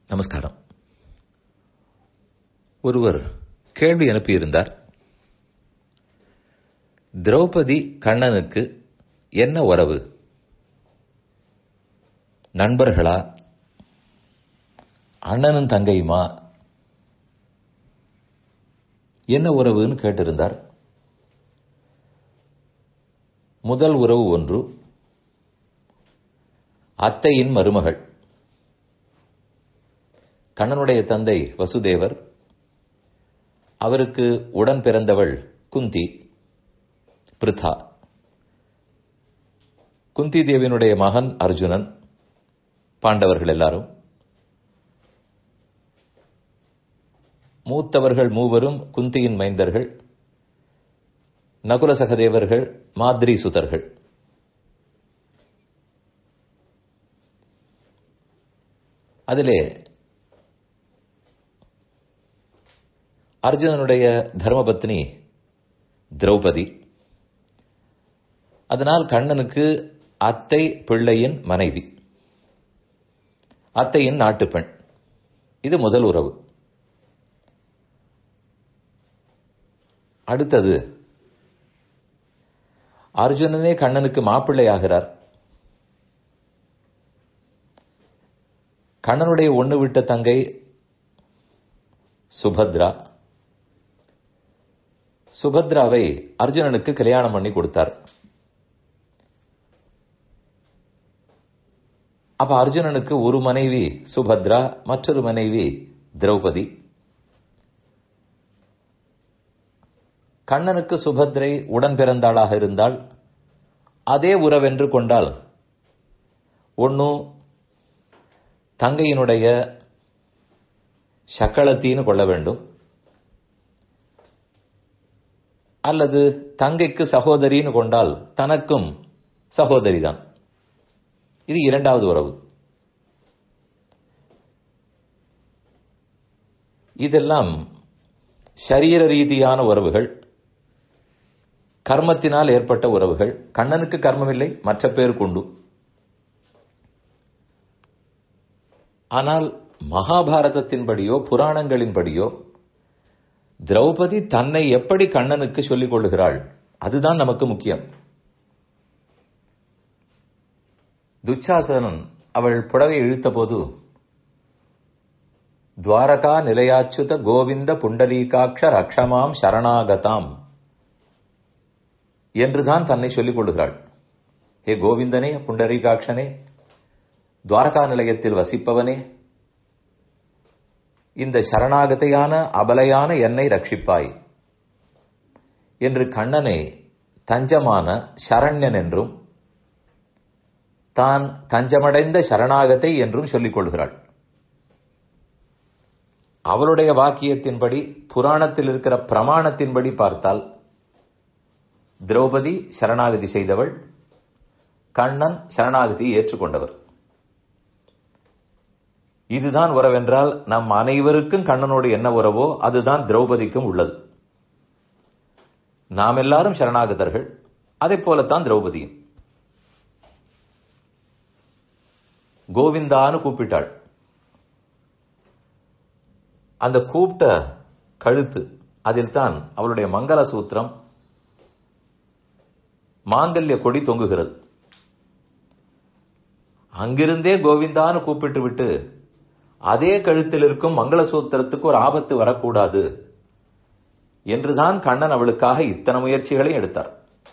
நமஸ்காரம் ஒருவர் கேள்வி அனுப்பியிருந்தார் திரௌபதி கண்ணனுக்கு என்ன உறவு நண்பர்களா அண்ணனும் தங்கையுமா என்ன உறவுன்னு கேட்டிருந்தார் முதல் உறவு ஒன்று அத்தையின் மருமகள் கண்ணனுடைய தந்தை வசுதேவர் அவருக்கு உடன் பிறந்தவள் குந்தி பிருதா குந்தி தேவியினுடைய மகன் அர்ஜுனன் பாண்டவர்கள் எல்லாரும் மூத்தவர்கள் மூவரும் குந்தியின் மைந்தர்கள் நகுல சகதேவர்கள் மாத்ரி சுதர்கள் அதிலே அர்ஜுனனுடைய தர்மபத்னி திரௌபதி அதனால் கண்ணனுக்கு அத்தை பிள்ளையின் மனைவி அத்தையின் நாட்டு பெண் இது முதல் உறவு அடுத்தது அர்ஜுனனே கண்ணனுக்கு மாப்பிள்ளையாகிறார் கண்ணனுடைய ஒண்ணு விட்ட தங்கை சுபத்ரா சுபத்ராவை அர்ஜுனனுக்கு கல்யாணம் பண்ணி கொடுத்தார் அப்ப அர்ஜுனனுக்கு ஒரு மனைவி சுபத்ரா மற்றொரு மனைவி திரௌபதி கண்ணனுக்கு சுபத்ரை உடன் பிறந்தாளாக இருந்தால் அதே உறவென்று கொண்டால் ஒன்னு தங்கையினுடைய சக்களத்தின்னு கொள்ள வேண்டும் அல்லது தங்கைக்கு சகோதரின்னு கொண்டால் தனக்கும் சகோதரிதான் இது இரண்டாவது உறவு இதெல்லாம் சரீர ரீதியான உறவுகள் கர்மத்தினால் ஏற்பட்ட உறவுகள் கண்ணனுக்கு கர்மமில்லை மற்ற பேருக்கு உண்டு ஆனால் மகாபாரதத்தின்படியோ புராணங்களின்படியோ திரௌபதி தன்னை எப்படி கண்ணனுக்கு சொல்லிக் கொள்ளுகிறாள் அதுதான் நமக்கு முக்கியம் துச்சாசனன் அவள் புடவை இழுத்தபோது துவாரகா நிலையாச்சுத கோவிந்த புண்டலீகாட்ச ரக்ஷமாம் சரணாகதாம் என்றுதான் தன்னை சொல்லிக் கொள்ளுகிறாள் ஹே கோவிந்தனே புண்டரீகாட்சனே துவாரகா நிலையத்தில் வசிப்பவனே இந்த சரணாகதையான அபலையான என்னை ரட்சிப்பாய் என்று கண்ணனை தஞ்சமான சரண்யன் என்றும் தான் தஞ்சமடைந்த சரணாகத்தை என்றும் சொல்லிக் கொள்கிறாள் அவளுடைய வாக்கியத்தின்படி புராணத்தில் இருக்கிற பிரமாணத்தின்படி பார்த்தால் திரௌபதி சரணாகதி செய்தவள் கண்ணன் சரணாகதியை ஏற்றுக்கொண்டவர் இதுதான் உறவென்றால் நம் அனைவருக்கும் கண்ணனோடு என்ன உறவோ அதுதான் திரௌபதிக்கும் உள்ளது நாம் எல்லாரும் சரணாகதர்கள் அதை போலத்தான் திரௌபதியும் கோவிந்தான்னு கூப்பிட்டாள் அந்த கூப்பிட்ட கழுத்து அதில் தான் அவளுடைய மங்கள சூத்திரம் மாங்கல்ய கொடி தொங்குகிறது அங்கிருந்தே கோவிந்தான்னு கூப்பிட்டு விட்டு அதே கழுத்தில் இருக்கும் மங்களசூத்திரத்துக்கு ஒரு ஆபத்து வரக்கூடாது என்றுதான் கண்ணன் அவளுக்காக இத்தனை முயற்சிகளையும் எடுத்தார்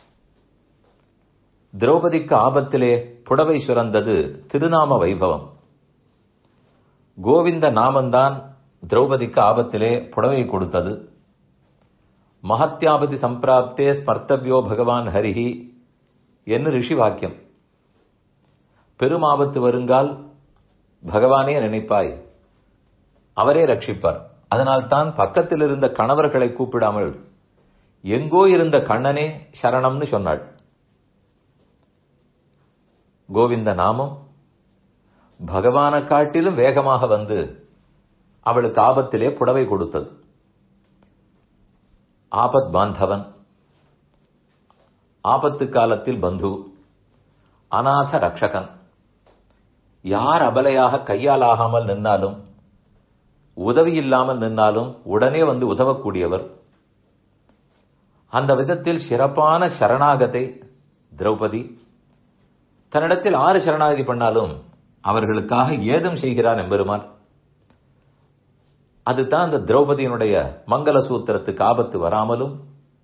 திரௌபதிக்கு ஆபத்திலே புடவை சுரந்தது திருநாம வைபவம் கோவிந்த நாமந்தான் திரௌபதிக்கு ஆபத்திலே புடவை கொடுத்தது மகத்யாபதி சம்பிராப்தே ஸ்பர்த்தவியோ பகவான் ஹரிஹி என்று ரிஷி வாக்கியம் பெருமாபத்து வருங்கால் பகவானே நினைப்பாய் அவரே ரட்சிப்பார் அதனால் தான் பக்கத்தில் இருந்த கணவர்களை கூப்பிடாமல் எங்கோ இருந்த கண்ணனே சரணம்னு சொன்னாள் கோவிந்த நாமம் பகவான காட்டிலும் வேகமாக வந்து அவளுக்கு ஆபத்திலே புடவை கொடுத்தது ஆபத் பாந்தவன் ஆபத்து காலத்தில் பந்து அநாத ரக்ஷகன் யார் அபலையாக கையால் ஆகாமல் நின்னாலும் உதவி இல்லாமல் நின்னாலும் உடனே வந்து உதவக்கூடியவர் அந்த விதத்தில் சிறப்பான சரணாகத்தை திரௌபதி தன்னிடத்தில் ஆறு சரணாகதி பண்ணாலும் அவர்களுக்காக ஏதும் செய்கிறான் எம்பெருமான் அதுதான் அந்த திரௌபதியினுடைய மங்கள சூத்திரத்துக்கு ஆபத்து வராமலும்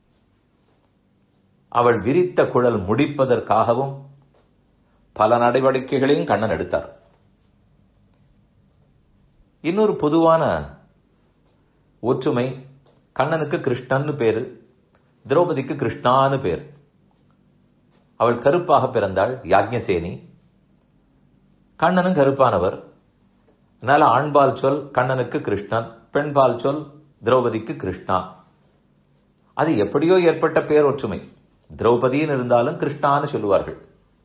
அவள் விரித்த குழல் முடிப்பதற்காகவும் பல நடவடிக்கைகளையும் கண்ணன் எடுத்தார் இன்னொரு பொதுவான ஒற்றுமை கண்ணனுக்கு கிருஷ்ணன்னு பேரு திரௌபதிக்கு கிருஷ்ணான்னு பேர் அவள் கருப்பாக பிறந்தாள் யாக்ஞசேனி கண்ணனும் கருப்பானவர் அதனால ஆண்பால் சொல் கண்ணனுக்கு கிருஷ்ணன் பெண்பால் சொல் திரௌபதிக்கு கிருஷ்ணா அது எப்படியோ ஏற்பட்ட பேர் ஒற்றுமை திரௌபதின்னு இருந்தாலும் கிருஷ்ணான்னு சொல்லுவார்கள்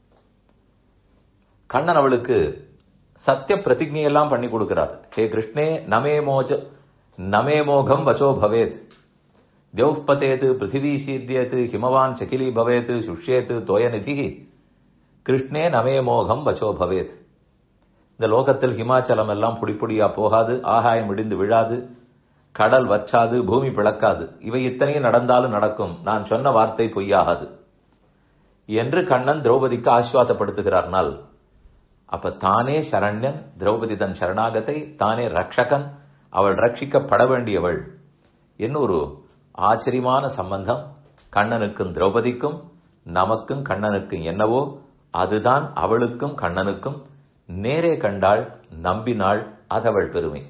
கண்ணன் அவளுக்கு சத்திய பிரதிஜையெல்லாம் பண்ணி கொடுக்கிறார் ஹே கிருஷ்ணே நமே மோஜ நமே மோகம் வச்சோ பவேத் தியௌப்பதேத் பிருத்திவி சீத்தியத் ஹிமவான் சகிலி பவேத் சுஷ்யேத் தோயநிதி கிருஷ்ணே நமே மோகம் வச்சோ பவேத் இந்த லோகத்தில் ஹிமாச்சலம் எல்லாம் புடிப்புடியா போகாது ஆகாயம் இடிந்து விழாது கடல் வற்றாது பூமி பிளக்காது இவை இத்தனையும் நடந்தாலும் நடக்கும் நான் சொன்ன வார்த்தை பொய்யாகாது என்று கண்ணன் திரௌபதிக்கு ஆசுவாசப்படுத்துகிறார்னால் அப்ப தானே சரண்யன் திரௌபதி தன் சரணாகத்தை தானே ரக்ஷகன் அவள் ரட்சிக்கப்பட வேண்டியவள் என்னொரு ஆச்சரியமான சம்பந்தம் கண்ணனுக்கும் திரௌபதிக்கும் நமக்கும் கண்ணனுக்கும் என்னவோ அதுதான் அவளுக்கும் கண்ணனுக்கும் நேரே கண்டாள் நம்பினாள் அதவள் பெருமை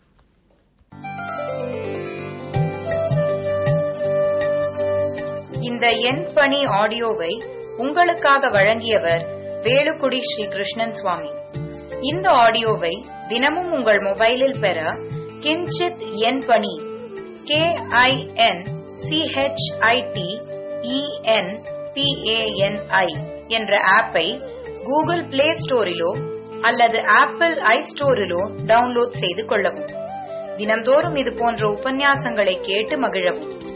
இந்த எண் பணி ஆடியோவை உங்களுக்காக வழங்கியவர் வேலுக்குடி ஸ்ரீ கிருஷ்ணன் சுவாமி இந்த ஆடியோவை தினமும் உங்கள் மொபைலில் பெற கிஞ்சித் எண் பணி கே ஐ என் சிஹெச்ஐடி இஎன் பிஏஎன்ஐ என்ற ஆப்பை கூகுள் பிளே ஸ்டோரிலோ அல்லது ஆப்பிள் ஐ ஸ்டோரிலோ டவுன்லோட் செய்து கொள்ளவும் தினந்தோறும் இது போன்ற உபன்யாசங்களை கேட்டு மகிழவும்